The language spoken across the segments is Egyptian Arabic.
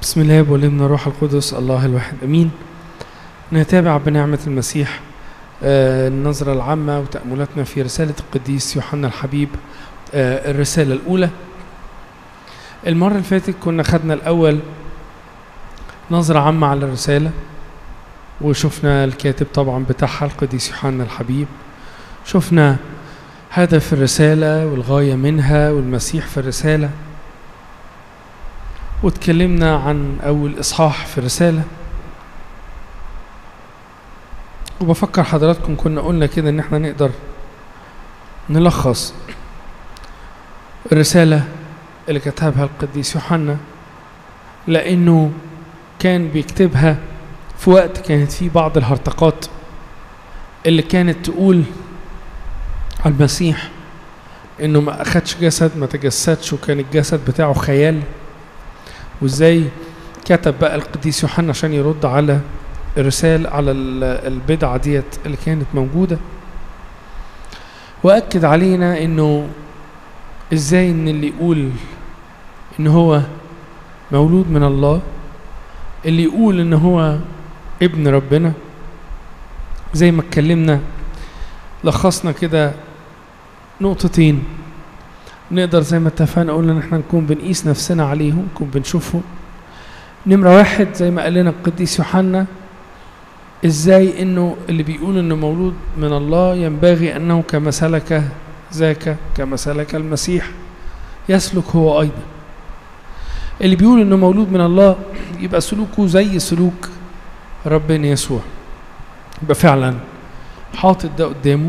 بسم الله والابن والروح القدس الله الواحد امين نتابع بنعمة المسيح آه، النظرة العامة وتأملاتنا في رسالة القديس يوحنا الحبيب آه، الرسالة الأولى المرة اللي فاتت كنا خدنا الأول نظرة عامة على الرسالة وشفنا الكاتب طبعا بتاعها القديس يوحنا الحبيب شفنا هدف الرسالة والغاية منها والمسيح في الرسالة واتكلمنا عن أول إصحاح في الرسالة وبفكر حضراتكم كنا قلنا كده إن احنا نقدر نلخص الرسالة اللي كتبها القديس يوحنا لأنه كان بيكتبها في وقت كانت فيه بعض الهرطقات اللي كانت تقول على المسيح انه ما اخدش جسد ما تجسدش وكان الجسد بتاعه خيال وازاي كتب بقى القديس يوحنا عشان يرد على الرسالة على ال- البدعة ديت اللي كانت موجودة وأكد علينا إنه إزاي إن اللي يقول إن هو مولود من الله اللي يقول إن هو ابن ربنا زي ما اتكلمنا لخصنا كده نقطتين نقدر زي ما اتفقنا قلنا ان احنا نكون بنقيس نفسنا عليهم نكون بنشوفهم نمرة واحد زي ما قال لنا القديس يوحنا ازاي انه اللي بيقول انه مولود من الله ينبغي انه كما سلك ذاك كما سلك المسيح يسلك هو ايضا اللي بيقول انه مولود من الله يبقى سلوكه زي سلوك ربنا يسوع يبقى فعلا حاطط ده قدامه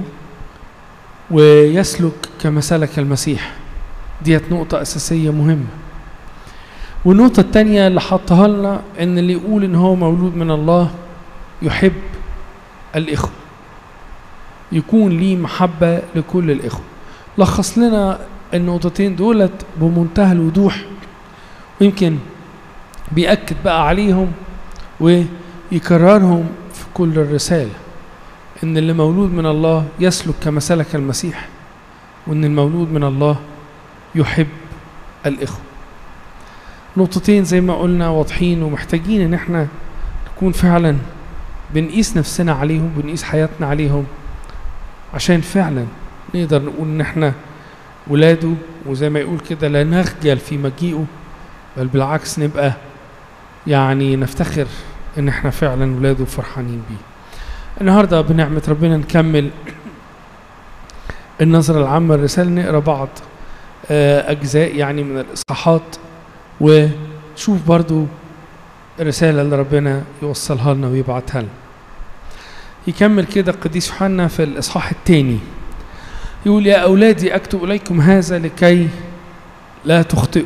ويسلك كما سلك المسيح ديت نقطة أساسية مهمة والنقطة التانية اللي حطها لنا إن اللي يقول إن هو مولود من الله يحب الإخوة يكون ليه محبة لكل الإخوة لخص لنا النقطتين دولت بمنتهى الوضوح ويمكن بيأكد بقى عليهم ويكررهم في كل الرسالة إن اللي مولود من الله يسلك كما سلك المسيح وإن المولود من الله يحب الإخوة نقطتين زي ما قلنا واضحين ومحتاجين إن احنا نكون فعلا بنقيس نفسنا عليهم بنقيس حياتنا عليهم عشان فعلا نقدر نقول إن احنا ولاده وزي ما يقول كده لا نخجل في مجيئه بل بالعكس نبقى يعني نفتخر إن احنا فعلا ولاده فرحانين بيه النهارده بنعمة ربنا نكمل النظرة العامة الرسالة نقرا بعض آه، أجزاء يعني من الإصحاحات ونشوف برضو الرسالة اللي ربنا يوصلها لنا ويبعتها لنا يكمل كده القديس يوحنا في الإصحاح الثاني يقول يا أولادي أكتب إليكم هذا لكي لا تخطئوا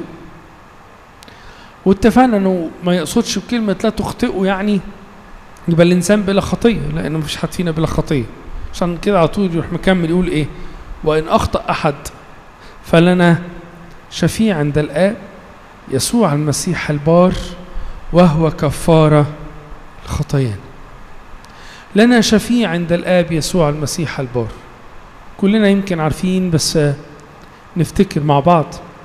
واتفقنا انه ما يقصدش بكلمة لا تخطئوا يعني يبقى الانسان بلا خطيه لان مفيش حد فينا بلا خطيه عشان كده على طول يروح مكمل يقول ايه وان اخطا احد فلنا شفيع عند الاب يسوع المسيح البار وهو كفاره الخطايان لنا شفيع عند الاب يسوع المسيح البار كلنا يمكن عارفين بس نفتكر مع بعض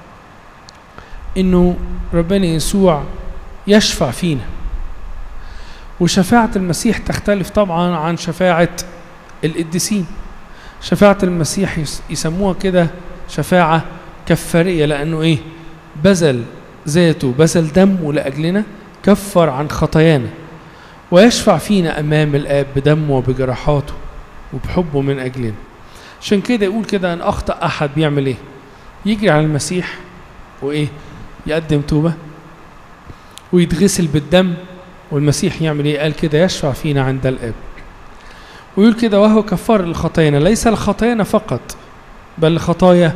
انه ربنا يسوع يشفع فينا وشفاعة المسيح تختلف طبعا عن شفاعة القديسين شفاعة المسيح يس- يسموها كده شفاعة كفارية لأنه إيه بذل ذاته بذل دمه لأجلنا كفر عن خطايانا ويشفع فينا أمام الآب بدمه وبجراحاته وبحبه من أجلنا عشان كده يقول كده أن أخطأ أحد بيعمل إيه يجري على المسيح وإيه يقدم توبة ويتغسل بالدم والمسيح يعمل ايه قال كده يشفع فينا عند الاب ويقول كده وهو كفار لخطايانا ليس لخطايانا فقط بل لخطايا